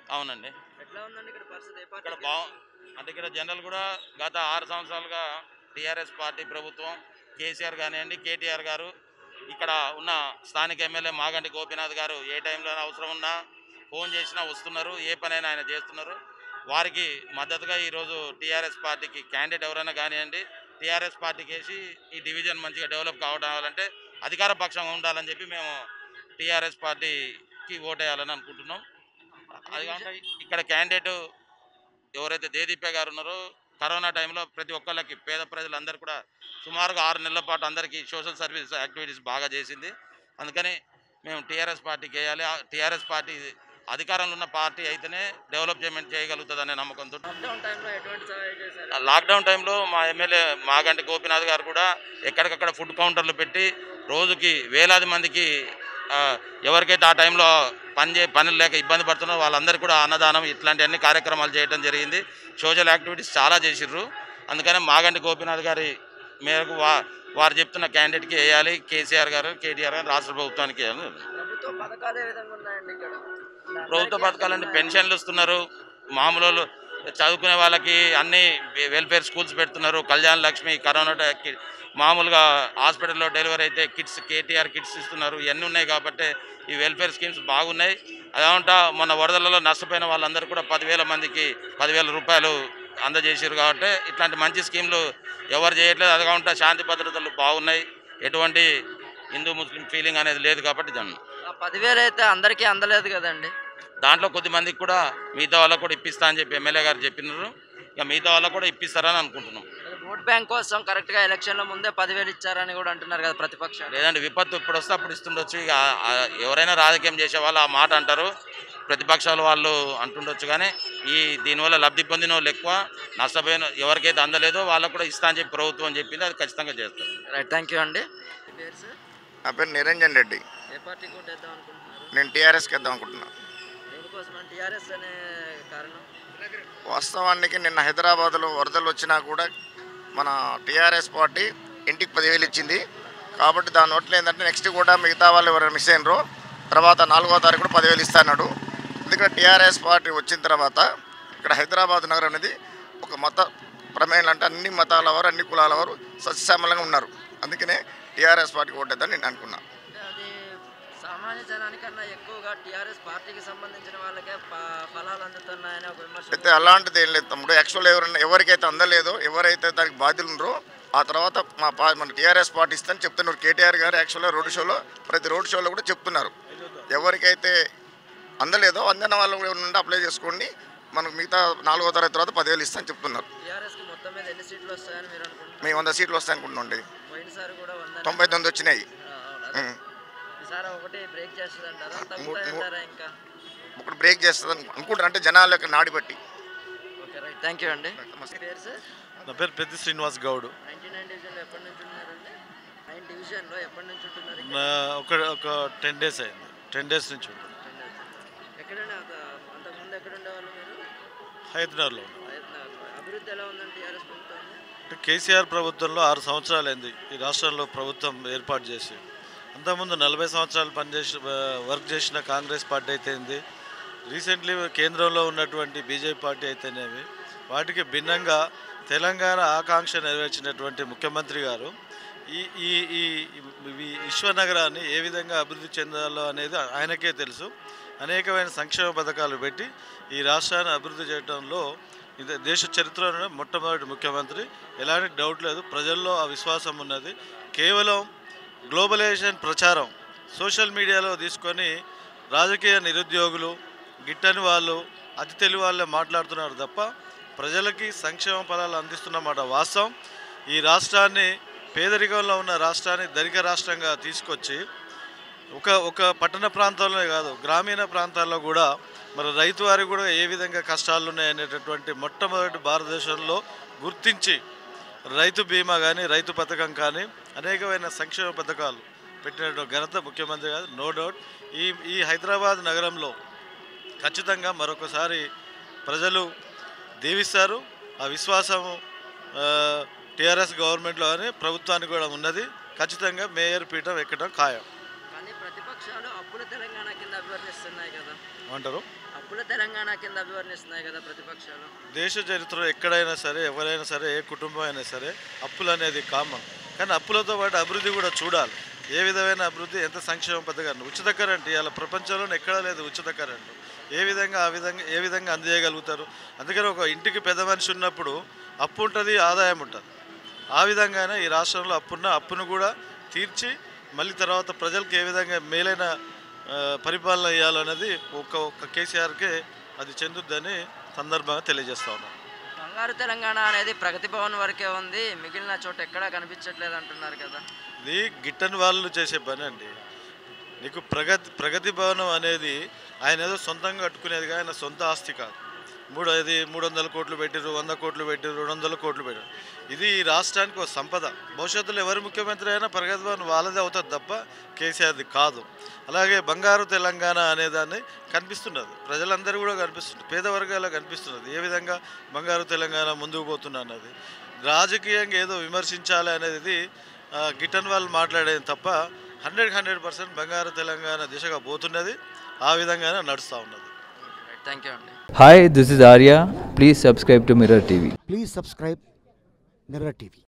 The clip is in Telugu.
అవునండి ఎట్లా ఉందండి ఇక్కడ పరిస్థితి ఏ ఇక్కడ పార్టీకి బా అంటే ఇక్కడ జనరల్ కూడా గత ఆరు సంవత్సరాలుగా టీఆర్ఎస్ పార్టీ ప్రభుత్వం కేసీఆర్ కానివ్వండి కేటీఆర్ గారు ఇక్కడ ఉన్న స్థానిక ఎమ్మెల్యే మాగంటి గోపీనాథ్ గారు ఏ టైంలో అవసరం ఉన్నా ఫోన్ చేసినా వస్తున్నారు ఏ పనైనా ఆయన చేస్తున్నారు వారికి మద్దతుగా ఈరోజు టీఆర్ఎస్ పార్టీకి క్యాండిడేట్ ఎవరైనా కానివ్వండి టీఆర్ఎస్ పార్టీకి వేసి ఈ డివిజన్ మంచిగా డెవలప్ కావాలంటే అధికార పక్షంగా ఉండాలని చెప్పి మేము టీఆర్ఎస్ పార్టీకి ఓటేయాలని అనుకుంటున్నాం అది కాకుండా ఇక్కడ క్యాండిడేట్ ఎవరైతే దేదీపే గారు ఉన్నారో కరోనా టైంలో ప్రతి ఒక్కళ్ళకి పేద ప్రజలందరూ కూడా సుమారుగా ఆరు నెలల పాటు అందరికీ సోషల్ సర్వీస్ యాక్టివిటీస్ బాగా చేసింది అందుకని మేము టీఆర్ఎస్ పార్టీకి వేయాలి టీఆర్ఎస్ పార్టీ అధికారంలో ఉన్న పార్టీ అయితేనే డెవలప్మెంట్ చేయగలుగుతుంది అనే నమ్మకంతో లాక్డౌన్ టైంలో ఎటువంటి సహాయం చేశారు లాక్డౌన్ టైంలో మా ఎమ్మెల్యే మాగంటి గోపీనాథ్ గారు కూడా ఎక్కడికక్కడ ఫుడ్ కౌంటర్లు పెట్టి రోజుకి వేలాది మందికి ఆ, ఎవరికైతే ఆ టైంలో పని చే పనులు లేక ఇబ్బంది పడుతున్నారో వాళ్ళందరికీ కూడా అన్నదానం ఇట్లాంటి అన్ని కార్యక్రమాలు చేయడం జరిగింది సోషల్ యాక్టివిటీస్ చాలా చేసిర్రు అందుకని మాగంటి గోపీనాథ్ గారి మేరకు వా వారు చెప్తున్న క్యాండిడేట్కి వేయాలి కేసీఆర్ గారు కేటీఆర్ గారు రాష్ట్ర ప్రభుత్వానికి వేయాలి ప్రభుత్వ పథకాలు ఏ విధంగా ఉన్నాయండి ఇక్కడ ప్రభుత్వ పథకాలంటే పెన్షన్లు ఇస్తున్నారు మామూలు వాళ్ళు చదువుకునే వాళ్ళకి అన్ని వెల్ఫేర్ స్కూల్స్ పెడుతున్నారు కళ్యాణ్ లక్ష్మి కరోనా టైంకి మామూలుగా హాస్పిటల్లో డెలివరీ అయితే కిట్స్ కేటీఆర్ కిట్స్ ఇస్తున్నారు ఇవన్నీ ఉన్నాయి కాబట్టి ఈ వెల్ఫేర్ స్కీమ్స్ బాగున్నాయి అదంటా మన వరదలలో నష్టపోయిన వాళ్ళందరూ కూడా పదివేల మందికి పదివేల రూపాయలు అందజేసారు కాబట్టి ఇట్లాంటి మంచి స్కీమ్లు ఎవరు చేయట్లేదు అది కాకుండా శాంతి భద్రతలు బాగున్నాయి ఎటువంటి హిందూ ముస్లిం ఫీలింగ్ అనేది లేదు కాబట్టి దాన్ని ఆ పదివేలు అయితే అందరికీ అందలేదు కదండి దాంట్లో కొద్ది మందికి కూడా మిగతా వాళ్ళకు కూడా ఇప్పిస్తా అని చెప్పి ఎమ్మెల్యే గారు చెప్పినారు ఇక మిగతా వాళ్ళకు కూడా ఇప్పిస్తారని అనుకుంటున్నాం మరి ఓట్ బ్యాంక్ కోసం కరెక్ట్గా ఎలక్షన్ల ముందే పదివేలు ఇచ్చారని కూడా అంటున్నారు కదా ప్రతిపక్షాలు లేదంటే విపత్తు ఇప్పుడు వస్తే అప్పుడు ఇస్తుండొచ్చు ఇక ఆ- ఎవరైనా రాజకీయం చేసే వాళ్ళు ఆ మాట అంటారు ప్రతిపక్షాల వాళ్ళు అంటుండొచ్చు కానీ ఈ దీనివల్ల లబ్ధి పొందిన వాళ్ళు ఎక్కువ నష్టపోయిన ఎవరికైతే అందలేదో వాళ్ళకు కూడా ఇస్తా అని చెప్పి ప్రభుత్వం చెప్పింది అది ఖచ్చితంగా చేస్తారు రైట్ థ్యాంక్ యూ అండి మీ పేరు సార్ నా పేరు నిరంజన్ రెడ్డి ఏ పార్టీకి ఓట్ వేద్దాం అనుకుంటున్నారు నేను టీఆర్ఎస్కి వేద్దాం అనుకుంటున్నాను దేనికోసం అంటే టీఆర్ఎస్ అనే కారణం వాస్తవానికి నిన్న హైదరాబాద్లో వరదలు వచ్చినా కూడా మన టీఆర్ఎస్ పార్టీ ఇంటికి పదివేలు ఇచ్చింది కాబట్టి దాని నోట్లో ఏంటంటే నెక్స్ట్ కూడా మిగతా వాళ్ళు ఎవరైనా మిస్ అయినరో తర్వాత నాలుగో తారీఖు కూడా పదివేలు ఇస్తాడు ఎందుకంటే టీఆర్ఎస్ పార్టీ వచ్చిన తర్వాత ఇక్కడ హైదరాబాద్ నగరం అనేది ఒక మత ప్రమేయం అంటే అన్ని మతాల వారు అన్ని కులాల వారు సస్యశ్యామలంగా ఉన్నారు అందుకనే టీఆర్ఎస్ పార్టీకి ఓటేద్దని నేను అనుకున్నాను అంటే అది సామాన్య జనానికన్నా ఎక్కువగా టీఆర్ఎస్ పార్టీకి సంబంధించిన వాళ్ళకే ప- ఫలాలు అందుతున్నాయని ఒక విమర్శ అయితే అలాంటిది ఏం లేదు తమ్ముడు యాక్చువల్ ఎవరైనా ఎవరికైతే అందలేదో ఎవరైతే దానికి బాధ్యులు ఉన్నారో ఆ తర్వాత మా పా మన టీఆర్ఎస్ పార్టీ ఇస్తాను చెప్తున్నారు కేటీఆర్ గారు యాక్చువల్గా రోడ్ షోలో ప్రతి రోడ్ షోలో కూడా చెప్తున్నారు ఎవరికైతే అందలేదో అందిన వాళ్ళు కూడా నుండి అప్లై చేసుకోండి మనకు మిగతా నాలుగో తరగతి తర్వాత పదివేలు ఇస్తాను చెప్తున్నారు టీఆర్ఎస్కి మొత్తం మీద ఎన్ని సీట్లు వస్తాయని మీరు అనుకుంటున్నారు మేము వంద సీట్లు వస్తాయి అనుకుంటున్నాండి పోయినసారి కూడా వంద తొంభై తొమ్మిది వచ్చినాయి ఉం. ఈసారి ఒకటి బ్రేక్ చేస్తుంది అంటారా మూ- తగ్గుతాయంటారా ఇంకా ఒకటి బ్రేక్ చేస్తుంది అను- అనుకుంటారు అంటే జనాల యొక్క నాడి బట్టి ఓకే రైట్ థ్యాంక్ యూ అండి నమస్తే. మీ పేరు సార్ నా పేరు పెద్ద శ్రీనివాస్ గౌడ్ నైన్టీ నైన్ డివిజన్లో ఎప్పటి నుంచి ఉన్నారండి నైన్ డివిజన్లో ఎప్పటి నుంచి ఉంటున్నారు ఇక్కడ? నా ఒక ఒక టెన్ డేస్ అయింది టెన్ డేస్ నుంచి ఉంటుంది ఎక్కడండి అంత- అంతకుముందు ఎక్కడ ఉండేవాళ్ళు మీరు హైదరాబాద్లో ఉన్నాను ప్రయత్నాలు. అభివృద్ధి ఎలా ఉందండి టీఆర్ఎస్ ప్రభుత్వం అంటే కేసీఆర్ ప్రభుత్వంలో ఆరు సంవత్సరాలు అయింది ఈ రాష్ట్రంలో ప్రభుత్వం ఏర్పాటు చేసి అంతకుముందు నలభై సంవత్సరాలు పనిచేసి వర్క్ చేసిన కాంగ్రెస్ పార్టీ అయితేంది రీసెంట్లీ కేంద్రంలో ఉన్నటువంటి బీజేపీ పార్టీ అయితేనేమి వాటికి భిన్నంగా తెలంగాణ ఆకాంక్ష నెరవేర్చినటువంటి ముఖ్యమంత్రి గారు ఈ ఈ ఈ ఈ విశ్వనగరాన్ని ఏ విధంగా అభివృద్ధి చెందాలో అనేది ఆయనకే తెలుసు అనేకమైన సంక్షేమ పథకాలు పెట్టి ఈ రాష్ట్రాన్ని అభివృద్ధి చేయడంలో ఇది దేశ చరిత్రలోనే మొట్టమొదటి ముఖ్యమంత్రి ఎలాంటి డౌట్ లేదు ప్రజల్లో ఆ విశ్వాసం ఉన్నది కేవలం గ్లోబలైజేషన్ ప్రచారం సోషల్ మీడియాలో తీసుకొని రాజకీయ నిరుద్యోగులు గిట్టని వాళ్ళు అతి తెలివి వాళ్ళే మాట్లాడుతున్నారు తప్ప ప్రజలకి సంక్షేమ ఫలాలు అందిస్తున్నమాట వాస్తవం ఈ రాష్ట్రాన్ని పేదరికంలో ఉన్న రాష్ట్రాన్ని ధనిక రాష్ట్రంగా తీసుకొచ్చి ఒక ఒక పట్టణ ప్రాంతాల్లోనే కాదు గ్రామీణ ప్రాంతాల్లో కూడా మరి రైతు వారికి కూడా ఏ విధంగా కష్టాలు ఉన్నాయనేటటువంటి మొట్టమొదటి భారతదేశంలో గుర్తించి రైతు బీమా కానీ రైతు పథకం కానీ అనేకమైన సంక్షేమ పథకాలు పెట్టినటువంటి ఘనత ముఖ్యమంత్రి గారు నో డౌట్ ఈ ఈ హైదరాబాద్ నగరంలో ఖచ్చితంగా మరొకసారి ప్రజలు దీవిస్తారు ఆ విశ్వాసము టీఆర్ఎస్ గవర్నమెంట్లో కానీ ప్రభుత్వానికి కూడా ఉన్నది ఖచ్చితంగా మేయర్ పీఠం ఎక్కడం ఖాయం కానీ ప్రతిపక్షాలు అప్పుల తెలంగాణ కింద అభివర్ణిస్తున్నాయి కదా ఏమంటారు అప్పుల అప్పుల తెలంగాణ కింద అభివర్ణిస్తున్నాయి కదా ప్రతిపక్షాలు దేశ చరిత్రలో ఎక్కడైనా సరే ఎవరైనా సరే ఏ కుటుంబం అయినా సరే అప్పులు అనేది కామన్ కానీ అప్పులతో పాటు అభివృద్ధి కూడా చూడాలి ఏ విధమైన అభివృద్ధి ఎంత సంక్షేమ పథకాన్ని ఉచిత కరెంట్ ఇవాళ ప్రపంచంలోనే ఎక్కడా లేదు ఉచిత కరెంటు ఏ విధంగా ఆ విధంగా ఏ విధంగా అందజేయగలుగుతారు అందుకని ఒక ఇంటికి పెద్ద మనిషి ఉన్నప్పుడు అప్పు ఉంటుంది ఆదాయం ఉంటుంది ఆ విధంగానే ఈ రాష్ట్రంలో అప్పున్న అప్పును కూడా తీర్చి మళ్ళీ తర్వాత ప్రజలకు ఏ విధంగా మేలైన ఆ, పరిపాలన ఇవ్వాలనేది ఒక్క ఒక్క కేసీఆర్కే అది చెందుద్దని సందర్భంగా తెలియజేస్తా ఉన్నాను బంగారు తెలంగాణ అనేది ప్రగతి భవన్ వరకే ఉంది మిగిలిన చోట ఎక్కడా కనిపించట్లేదు అంటున్నారు కదా ఇది గిట్టని వాళ్ళు చేసే పని అండి నీకు ప్రగతి ప్రగతి భవనం అనేది ఆయన ఏదో సొంతంగా కట్టుకునేది ఆయన సొంత ఆస్తి కాదు మూడు అది మూడు వందల కోట్లు పెట్టిరు వంద కోట్లు పెట్టిరు రెండు వందల కోట్లు పెట్టారు ఇది ఈ రాష్ట్రానికి ఒక సంపద భవిష్యత్తులో ఎవరు ముఖ్యమంత్రి అయినా ప్రగతి భవన్ వాళ్ళదే అవుతుంది తప్ప కేసీఆర్ది కాదు అలాగే బంగారు తెలంగాణ అనేదాన్ని కనిపిస్తున్నది ప్రజలందరూ కూడా కనిపిస్తుంది పేద వర్గాలకు కనిపిస్తున్నది ఏ విధంగా బంగారు తెలంగాణ ముందుకు పోతున్నా అన్నది రాజకీయంగా ఏదో విమర్శించాలి అనేది ఆ, గిట్టన్ వాళ్ళు మాట్లాడేది తప్ప హండ్రెడ్ హండ్రెడ్ పర్సెంట్ బంగారు తెలంగాణ దిశగా పోతున్నది ఆ విధంగానే నడుస్తూ ఉన్నది థ్యాంక్ యూ అండి Hi, this is Arya. Please subscribe to Mirror TV. Please subscribe Mirror TV.